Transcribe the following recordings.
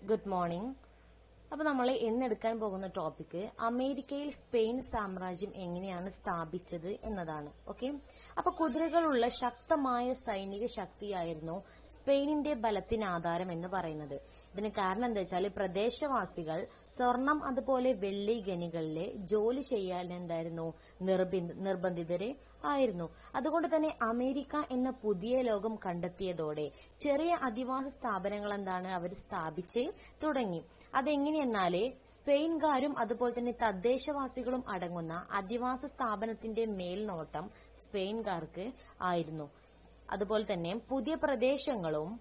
good morning അപ്പൊ നമ്മൾ ഇന്നെടുക്കാൻ പോകുന്ന ടോപ്പിക് അമേരിക്കയിൽ സ്പെയിൻ സാമ്രാജ്യം എങ്ങനെയാണ് സ്ഥാപിച്ചത് എന്നതാണ് ഓക്കെ അപ്പൊ കുതിരകളുള്ള ശക്തമായ സൈനിക ശക്തിയായിരുന്നു സ്പെയിനിന്റെ ബലത്തിന് ആധാരം എന്ന് പറയുന്നത് ഇതിന് കാരണം എന്താ വെച്ചാൽ പ്രദേശവാസികൾ സ്വർണം അതുപോലെ വെള്ളി ഖനികളിലെ ജോലി ചെയ്യാൻ എന്തായിരുന്നു നിർബന്ധ- നിർബന്ധിതര് ആയിരുന്നു അതുകൊണ്ട് തന്നെ അമേരിക്ക എന്ന പുതിയ ലോകം കണ്ടെത്തിയതോടെ ചെറിയ അധിവാസ സ്ഥാപനങ്ങൾ എന്താണ് അവർ സ്ഥാപിച്ച് തുടങ്ങി അതെങ്ങനെയെന്നാല് സ്പെയിൻകാരും അതുപോലെ തന്നെ തദ്ദേശവാസികളും അടങ്ങുന്ന അധിവാസ സ്ഥാപനത്തിന്റെ മേൽനോട്ടം സ്പെയിൻകാർക്ക് ആയിരുന്നു അതുപോലെ തന്നെ പുതിയ പ്രദേശങ്ങളും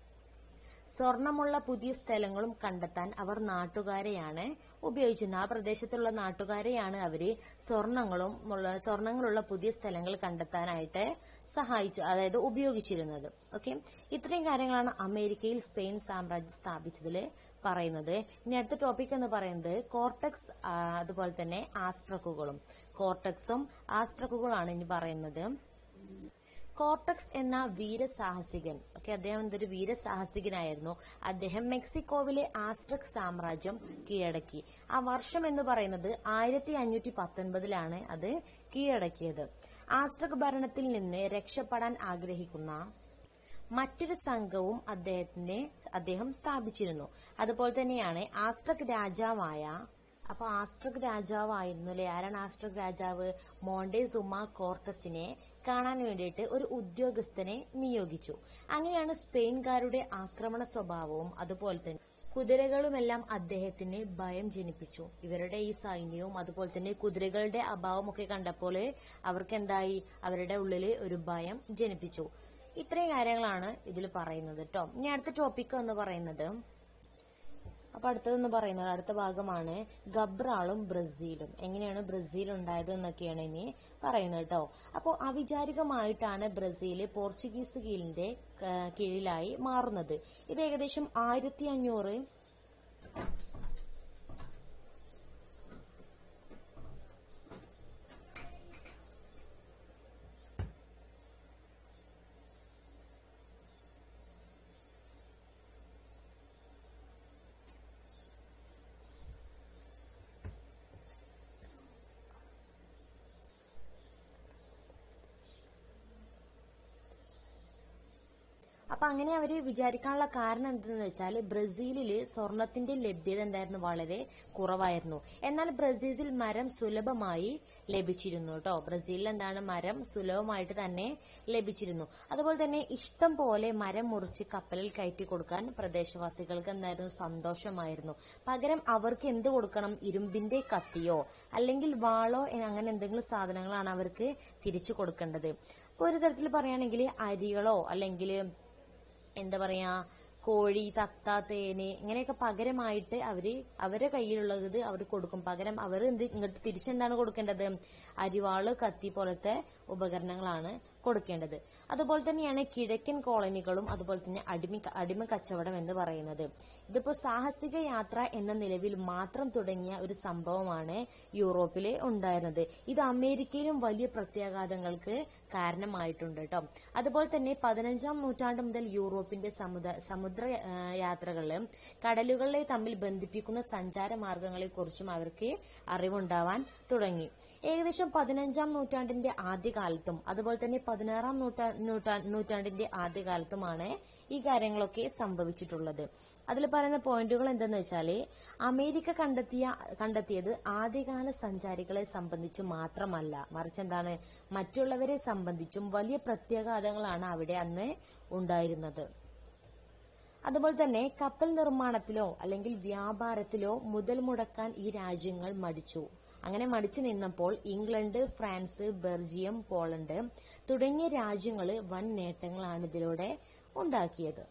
സ്വർണമുള്ള പുതിയ സ്ഥലങ്ങളും കണ്ടെത്താൻ അവർ നാട്ടുകാരെയാണ് ഉപയോഗിച്ചിരുന്നത് ആ പ്രദേശത്തുള്ള നാട്ടുകാരെയാണ് അവര് സ്വർണങ്ങളും ഉള്ള സ്വർണങ്ങളുള്ള പുതിയ സ്ഥലങ്ങൾ കണ്ടെത്താനായിട്ട് സഹായിച്ചു അതായത് ഉപയോഗിച്ചിരുന്നത് ഓക്കെ ഇത്രയും കാര്യങ്ങളാണ് അമേരിക്കയിൽ സ്പെയിൻ സാമ്രാജ്യം സ്ഥാപിച്ചതിൽ പറയുന്നത് ഇനി അടുത്ത ടോപ്പിക് എന്ന് പറയുന്നത് കോർട്ടക്സ് ആ, അതുപോലെ തന്നെ ആസ്ട്രക്കുകളും കോർട്ടക്സും ആസ്ട്രക്കുകളാണ് ഇനി പറയുന്നത് കോർട്ടക്സ് എന്ന വീരസാഹസികൻ ഓക്കെ അദ്ദേഹം എന്തൊരു വീരസാഹസികനായിരുന്നു അദ്ദേഹം മെക്സിക്കോവിലെ ആസ്ട്രക് സാമ്രാജ്യം കീഴടക്കി ആ വർഷം എന്ന് പറയുന്നത് ആയിരത്തി അഞ്ഞൂറ്റി പത്തൊൻപതിലാണ് അത് കീഴടക്കിയത് ആസ്ട്രക് ഭരണത്തിൽ നിന്ന് രക്ഷപ്പെടാൻ ആഗ്രഹിക്കുന്ന മറ്റൊരു സംഘവും അദ്ദേഹത്തിന് അദ്ദേഹം സ്ഥാപിച്ചിരുന്നു അതുപോലെ തന്നെയാണ് ആസ്ട്രക് രാജാവായ അപ്പൊ ആസ്ട്രക് രാജാവായിരുന്നു അല്ലെ ആരാണ് ആസ്ട്രക് രാജാവ് മോണ്ടെ സുമ കോർട്ടസിനെ കാണാൻ വേണ്ടിയിട്ട് ഒരു ഉദ്യോഗസ്ഥനെ നിയോഗിച്ചു അങ്ങനെയാണ് സ്പെയിൻകാരുടെ ആക്രമണ സ്വഭാവവും അതുപോലെ തന്നെ കുതിരകളുമെല്ലാം അദ്ദേഹത്തിന് ഭയം ജനിപ്പിച്ചു ഇവരുടെ ഈ സൈന്യവും അതുപോലെ തന്നെ കുതിരകളുടെ അഭാവമൊക്കെ കണ്ടപ്പോൾ അവർക്ക് എന്തായി അവരുടെ ഉള്ളില് ഒരു ഭയം ജനിപ്പിച്ചു ഇത്രയും കാര്യങ്ങളാണ് ഇതിൽ പറയുന്നത് കേട്ടോ ഇനി അടുത്ത ടോപ്പിക് എന്ന് പറയുന്നത് അപ്പൊ അടുത്തതെന്ന് പറയുന്നത് അടുത്ത ഭാഗമാണ് ഗബ്രാളും ബ്രസീലും എങ്ങനെയാണ് ബ്രസീൽ ഉണ്ടായത് എന്നൊക്കെയാണ് ഇനി പറയുന്നത് കേട്ടോ അപ്പോൾ അവിചാരികമായിട്ടാണ് ബ്രസീൽ പോർച്ചുഗീസ് കീഴിന്റെ ആ, കീഴിലായി മാറുന്നത് ഇത് ഏകദേശം ആയിരത്തി അഞ്ഞൂറ് അപ്പൊ അങ്ങനെ അവര് വിചാരിക്കാനുള്ള കാരണം എന്തെന്ന് വെച്ചാൽ ബ്രസീലില് സ്വർണത്തിന്റെ ലഭ്യത എന്തായിരുന്നു വളരെ കുറവായിരുന്നു എന്നാൽ ബ്രസീലിൽ മരം സുലഭമായി ലഭിച്ചിരുന്നു കേട്ടോ ബ്രസീലിൽ എന്താണ് മരം സുലഭമായിട്ട് തന്നെ ലഭിച്ചിരുന്നു അതുപോലെ തന്നെ ഇഷ്ടം പോലെ മരം മുറിച്ച് കപ്പലിൽ കയറ്റി കൊടുക്കാൻ പ്രദേശവാസികൾക്ക് എന്തായിരുന്നു സന്തോഷമായിരുന്നു പകരം അവർക്ക് എന്ത് കൊടുക്കണം ഇരുമ്പിന്റെ കത്തിയോ അല്ലെങ്കിൽ വാളോ എ- അങ്ങനെ എന്തെങ്കിലും സാധനങ്ങളാണ് അവർക്ക് തിരിച്ചു കൊടുക്കേണ്ടത് ഇപ്പൊ ഒരു തരത്തിൽ പറയുകയാണെങ്കിൽ അരികളോ അല്ലെങ്കിൽ എന്താ പറയാ കോഴി തത്ത തേന് ഇങ്ങനെയൊക്കെ പകരമായിട്ട് അവര് അവരെ കയ്യിലുള്ളത് അവർ കൊടുക്കും പകരം അവർ എന്ത് ഇങ്ങോട്ട് തിരിച്ചെന്താണ് കൊടുക്കേണ്ടത് അരിവാള് കത്തി പോലത്തെ ഉപകരണങ്ങളാണ് കൊടുക്കേണ്ടത് അതുപോലെ തന്നെയാണ് കിഴക്കൻ കോളനികളും അതുപോലെ തന്നെ അടിമ അടിമ കച്ചവടം എന്ന് പറയുന്നത് ഇതിപ്പോ സാഹസിക യാത്ര എന്ന നിലവിൽ മാത്രം തുടങ്ങിയ ഒരു സംഭവമാണ് യൂറോപ്പില് ഉണ്ടായിരുന്നത് ഇത് അമേരിക്കയിലും വലിയ പ്രത്യാഘാതങ്ങൾക്ക് കാരണമായിട്ടുണ്ട് കേട്ടോ അതുപോലെ തന്നെ പതിനഞ്ചാം നൂറ്റാണ്ട് മുതൽ യൂറോപ്പിന്റെ സമുദ്ര സമുദ്ര ആ, യാത്രകള് കടലുകളെ തമ്മിൽ ബന്ധിപ്പിക്കുന്ന സഞ്ചാര മാർഗങ്ങളെ കുറിച്ചും അവർക്ക് അറിവുണ്ടാവാൻ തുടങ്ങി ഏകദേശം പതിനഞ്ചാം നൂറ്റാണ്ടിന്റെ ആദ്യകാലത്തും അതുപോലെ തന്നെ പതിനാറാം നൂറ്റാ നൂറ്റാ- നൂറ്റാണ്ടിന്റെ ആദ്യകാലത്തുമാണ് ഈ കാര്യങ്ങളൊക്കെ സംഭവിച്ചിട്ടുള്ളത് അതിൽ പറയുന്ന പോയിന്റുകൾ എന്തെന്ന് വെച്ചാല് അമേരിക്ക കണ്ടെത്തിയ കണ്ടെത്തിയത് ആദ്യകാല സഞ്ചാരികളെ സംബന്ധിച്ച് മാത്രമല്ല മറിച്ച് എന്താണ് മറ്റുള്ളവരെ സംബന്ധിച്ചും വലിയ പ്രത്യാഘാതങ്ങളാണ് അവിടെ അന്ന് ഉണ്ടായിരുന്നത് അതുപോലെ തന്നെ കപ്പൽ നിർമ്മാണത്തിലോ അല്ലെങ്കിൽ വ്യാപാരത്തിലോ മുതൽ മുടക്കാൻ ഈ രാജ്യങ്ങൾ മടിച്ചു അങ്ങനെ മടിച്ചു നിന്നപ്പോൾ ഇംഗ്ലണ്ട് ഫ്രാൻസ് ബെൽജിയം പോളണ്ട് തുടങ്ങിയ രാജ്യങ്ങൾ വൻ നേട്ടങ്ങളാണ് ഇതിലൂടെ ഉണ്ടാക്കിയത്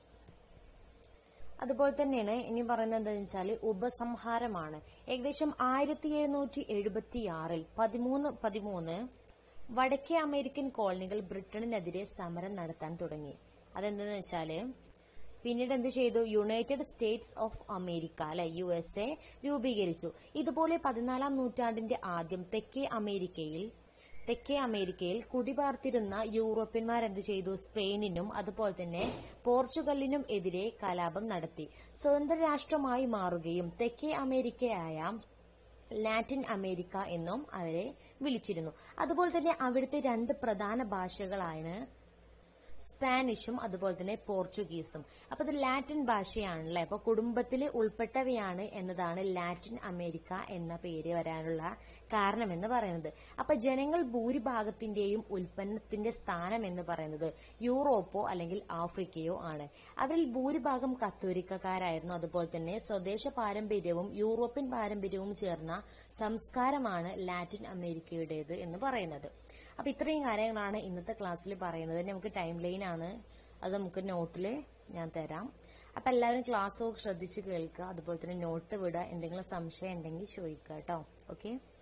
അതുപോലെ തന്നെയാണ് ഇനി പറയുന്നത് എന്താണെന്ന് വെച്ചാൽ ഉപസംഹാരമാണ് ഏകദേശം ആയിരത്തി എഴുന്നൂറ്റി എഴുപത്തി ആറിൽ പതിമൂന്ന് പതിമൂന്ന് വടക്കേ അമേരിക്കൻ കോളനികൾ ബ്രിട്ടണിനെതിരെ സമരം നടത്താൻ തുടങ്ങി അതെന്തെന്ന് വെച്ചാല് പിന്നീട് എന്ത് ചെയ്തു യുണൈറ്റഡ് സ്റ്റേറ്റ്സ് ഓഫ് അമേരിക്ക അല്ലെ യു എസ് എ രൂപീകരിച്ചു ഇതുപോലെ പതിനാലാം നൂറ്റാണ്ടിന്റെ ആദ്യം തെക്കേ അമേരിക്കയിൽ തെക്കേ അമേരിക്കയിൽ കുടിപാർത്തിരുന്ന യൂറോപ്യന്മാർ എന്ത് ചെയ്തു സ്പെയിനിനും അതുപോലെ തന്നെ പോർച്ചുഗലിനും എതിരെ കലാപം നടത്തി സ്വതന്ത്ര രാഷ്ട്രമായി മാറുകയും തെക്കേ അമേരിക്കയായ ലാറ്റിൻ അമേരിക്ക എന്നും അവരെ വിളിച്ചിരുന്നു അതുപോലെ തന്നെ അവിടുത്തെ രണ്ട് പ്രധാന ഭാഷകളാണ് സ്പാനിഷും അതുപോലെ തന്നെ പോർച്ചുഗീസും അപ്പൊ ഇത് ലാറ്റിൻ ഭാഷയാണല്ലേ അപ്പൊ കുടുംബത്തിൽ ഉൾപ്പെട്ടവയാണ് എന്നതാണ് ലാറ്റിൻ അമേരിക്ക എന്ന പേര് വരാനുള്ള കാരണം എന്ന് പറയുന്നത് അപ്പൊ ജനങ്ങൾ ഭൂരിഭാഗത്തിന്റെയും ഉൽപ്പന്നത്തിന്റെ സ്ഥാനം എന്ന് പറയുന്നത് യൂറോപ്പോ അല്ലെങ്കിൽ ആഫ്രിക്കയോ ആണ് അവരിൽ ഭൂരിഭാഗം കത്തോലിക്കക്കാരായിരുന്നു അതുപോലെ തന്നെ സ്വദേശ പാരമ്പര്യവും യൂറോപ്യൻ പാരമ്പര്യവും ചേർന്ന സംസ്കാരമാണ് ലാറ്റിൻ അമേരിക്കയുടേത് എന്ന് പറയുന്നത് അപ്പൊ ഇത്രയും കാര്യങ്ങളാണ് ഇന്നത്തെ ക്ലാസ്സിൽ പറയുന്നത് നമുക്ക് ടൈം ലൈൻ ആണ് അത് നമുക്ക് നോട്ടിൽ ഞാൻ തരാം അപ്പൊ എല്ലാവരും ക്ലാസ് ശ്രദ്ധിച്ച് കേൾക്കുക അതുപോലെ തന്നെ നോട്ട് വിടുക എന്തെങ്കിലും സംശയം ഉണ്ടെങ്കിൽ ചോദിക്കുക കേട്ടോ ഓക്കെ